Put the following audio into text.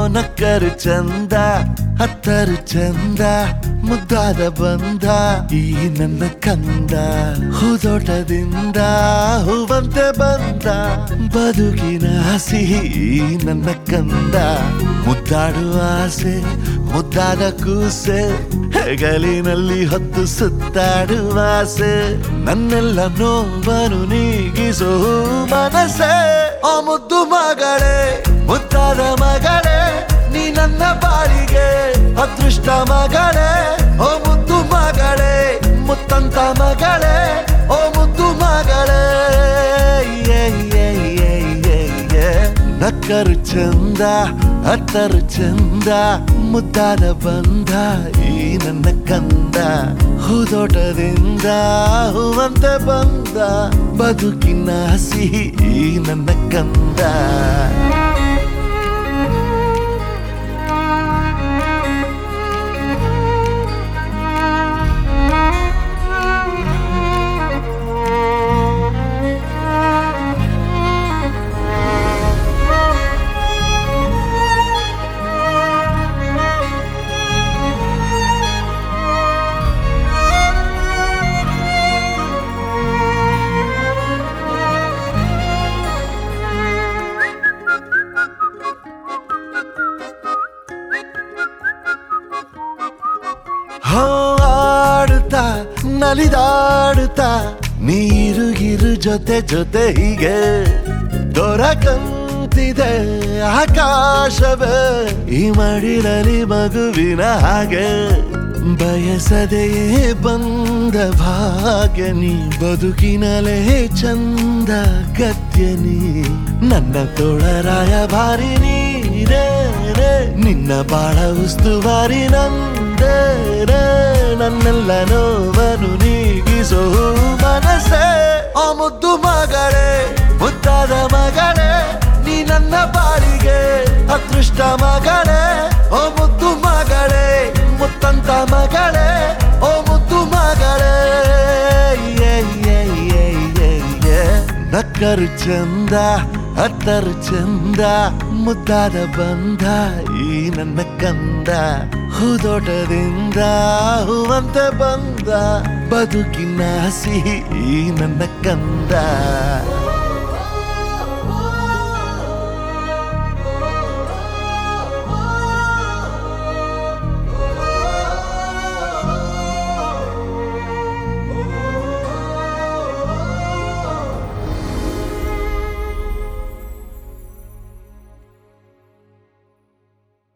ನಕ್ಕರು ಚಂದ ಹತ್ತರು ಚಂದ ಮುದ್ದಾದ ಬಂದ ಈ ನನ್ನ ಕಂದ ಹೂದೋಟದಿಂದ ಹೂವಂತೆ ಬಂದ ಬದುಕಿನ ಸಿಹಿ ಈ ನನ್ನ ಕಂದ ಮುದ್ದಾಡುವ ಆಸೆ ಮುದ್ದಾದ ಕೂಸೆ ಹೆಗಲಿನಲ್ಲಿ ಹೊತ್ತು ಸುತ್ತಾಡುವ ಆಸೆ ನನ್ನೆಲ್ಲ ನೋವನ್ನು ನೀಗಿಸೋ ಮನಸ್ಸೆ ಆ ಮುದ್ದು ಮಗಳೇ ಮುದ್ದಾದ ಮಗಳೇ ನೀ ನನ್ನ ಬಾಳಿಗೆ ಅದೃಷ್ಟ ಮಗಳೇ ಓ ಮುದ್ದು ಮಗಳೇ ಮುತ್ತಂತ ಮಗಳೇ ಓ ಮುದ್ದು ಮಗಳೇ ಏ, ಏ, ಏ, ಏ, ಏ. ನಕ್ಕರು ಚಂದ ಹತ್ತರು ಚಂದ ಮುದ್ದಾದ ಬಂದ ಈ ನನ್ನ ಕಂದ ಹೂದೋಟದಿಂದ ಹೂವಂತೆ ಬಂದ ಬದುಕಿನ ಸಿಹಿ ಈ ನನ್ನ ಕಂದ ಹಾಡುತ್ತಾ ನಲಿದಾಡುತ್ತಾ ನೀರುಗಿರು ಜೊತೆ ಜೊತೆ ಹೀಗೆ ದೊರಕಂತಿದೆ ಆಕಾಶವೇ ಈ ಮಡಿಲಲ್ಲಿ ಮಗುವಿನ ಹಾಗೆ ಬಯಸದೆಯೇ ಬಂದ ಭಾಗ್ಯ ನೀ ಬದುಕಿನಲೇ ಚಂದ ಗದ್ಯ ನೀ ನನ್ನ ತೋಳರಾಯ ಭಾರಿ ನೀರೇ ರೇ. ನಿನ್ನ ಬಾಳ ಉಸ್ತುವಾರಿ ನಂದೇ ರೇ. ನನ್ನೆಲ್ಲ ನೋವನ್ನು ನೀಗಿಸೋ ಮನಸ್ಸೇ ಆ ಮುದ್ದು ಮಗಳೇ ಮುದ್ದಾದ ಮಗಳೇ ನೀ ನನ್ನ ಬಾಳಿಗೆ ಅದೃಷ್ಟ ಮಗಳೇ ಓ ಮುದ್ದು ಮಗಳೇ ಮುತ್ತಂತ ಮಗಳೇ ಓ ಮುದ್ದು ಮಗಳೇ ಏ, ಏ, ಏ, ಏ, ಏ. ನಕ್ಕರು ಚಂದ ಹತ್ತರು ಚಂದ ಮುದ್ದಾದ ಬಂದ ಈ ನನ್ನ ಕಂದ ಹೂದೋಟದಿಂದ ಹೂವಂತೆ ಬಂದ ಬದುಕಿನ ಸಿಹಿ ಈ ನನ್ನ ಕಂದ